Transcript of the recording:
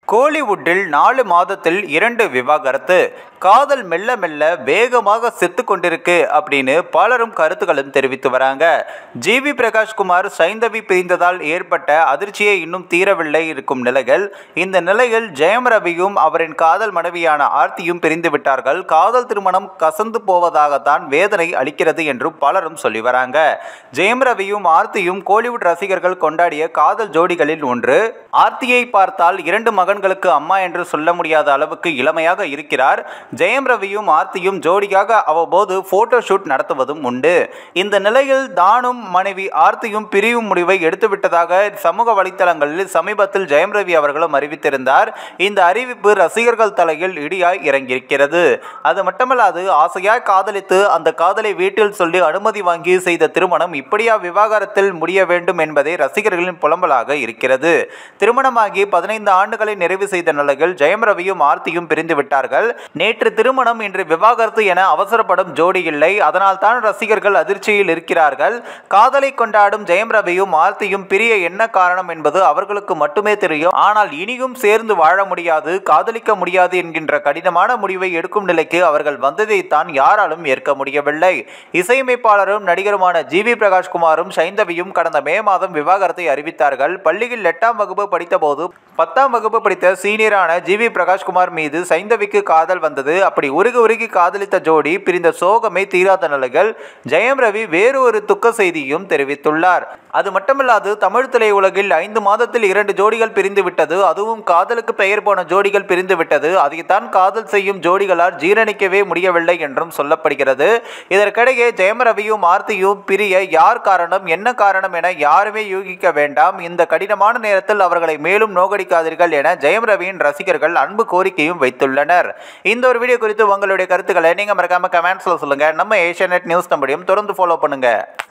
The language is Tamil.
கோலிவுட்டில் நாலு மாதத்தில் இரண்டு விவாகரத்து காதல் மெல்ல மெல்ல வேகமாக செத்து கொண்டிருக்கு அப்படின்னு பலரும் கருத்துக்களும் தெரிவித்து வராங்க ஜிவி பிரகாஷ்குமார் சைந்தவி பிரிந்ததால் ஏற்பட்ட அதிர்ச்சியே இன்னும் தீரவில்லை இருக்கும் நிலையில் இந்த நிலையில் ஜெயம் ரவியும் அவரின் காதல் மனைவியான ஆர்த்தியும் பிரிந்து விட்டார்கள் காதல் திருமணம் கசந்து போவதாகத்தான் வேதனை அளிக்கிறது என்று பலரும் சொல்லி வராங்க ஜெயம் ரவியும் ஆர்த்தியும் கோலிவுட் ரசிகர்கள் கொண்டாடிய காதல் ஜோடிகளில் ஒன்று ஆர்த்தியை பார்த்தால் இரண்டு மகன்களுக்கு அம்மா என்று சொல்ல முடியாத அளவுக்கு இளமையாக இருக்கிறார் ஜெயம் ரவியும் ஆர்த்தியும் ஜோடியாக அவ்வப்போது போட்டோ ஷூட் நடத்துவதும் உண்டு இந்த நிலையில் தானும் மனைவி ஆர்த்தியும் பிரிவு முடிவை எடுத்துவிட்டதாக சமூக வலைத்தளங்களில் சமீபத்தில் ஜெயம் ரவி அவர்களும் அறிவித்திருந்தார் இந்த அறிவிப்பு ரசிகர்கள் தலையில் இடியாய் இறங்கியிருக்கிறது அது மட்டுமல்லாது ஆசையாய் காதலித்து அந்த காதலை வீட்டில் சொல்லி அனுமதி வாங்கி செய்த திருமணம் இப்படியா விவாகரத்தில் முடிய வேண்டும் என்பதே ரசிகர்களின் புலம்பலாக இருக்கிறது திருமணமாகி பதினைந்து ஆண்டுகளை நிறைவு செய்த நிலையில் ஜெயம் ரவியும் ஆர்த்தியும் பிரிந்து விட்டார்கள் நேற்று திருமணம் இன்று விவாகரத்து என அவசரப்படும் ஜோடி இல்லை அதனால் தான் ரசிகர்கள் அதிர்ச்சியில் இருக்கிறார்கள் காதலை கொண்டாடும் ஜெயம் ரவியும் ஆர்த்தியும் பிரிய என்ன காரணம் என்பது அவர்களுக்கு மட்டுமே தெரியும் ஆனால் இனியும் சேர்ந்து வாழ முடியாது காதலிக்க முடியாது என்கின்ற கடினமான முடிவை எடுக்கும் நிலைக்கு அவர்கள் வந்ததைத்தான் யாராலும் ஏற்க முடியவில்லை இசையமைப்பாளரும் நடிகருமான ஜி வி பிரகாஷ்குமாரும் சைந்தவியும் கடந்த மே மாதம் விவாகரத்தை அறிவித்தார்கள் பள்ளியில் எட்டாம் வகுப்பு படித்தபோது பத்தாம் வகுப்பு படித்த சீனியரான ஜி வி பிரகாஷ்குமார் மீது சைந்தவிக்கு காதல் வந்தது அப்படி உருகி உருகி காதலித்த ஜோடி பிரிந்த சோகமே தீராத நிலைகள் ஜெயம் ரவி வேறு ஒரு துக்க செய்தியும் தெரிவித்துள்ளார் அது மட்டுமல்லாது தமிழ் திரையுலகில் ஐந்து மாதத்தில் இரண்டு ஜோடிகள் பிரிந்து விட்டது அதுவும் காதலுக்கு பெயர் போன ஜோடிகள் பிரிந்து விட்டது அதைத்தான் காதல் செய்யும் ஜோடிகளால் ஜீரணிக்கவே முடியவில்லை என்றும் சொல்லப்படுகிறது இதற்கிடையே ஜெயம் ரவியும் ஆர்த்தியும் பிரிய யார் காரணம் என்ன காரணம் என யாருமே யூகிக்க வேண்டாம் இந்த கடினமான நேரத்தில் அவர்களை மேலும் நோகடிக்காதீர்கள் என ஜெயம் ரவியின் ரசிகர்கள் அன்பு கோரிக்கையும் வைத்துள்ளனர் இந்த ஒரு வீடியோ குறித்து உங்களுடைய கருத்துக்களை நீங்க மறக்காம கமெண்ட்ஸ்ல சொல்லுங்க நம்ம ஏஷியா நியூஸ் நம்பரையும் தொடர்ந்து ஃபாலோ பண்ணுங்க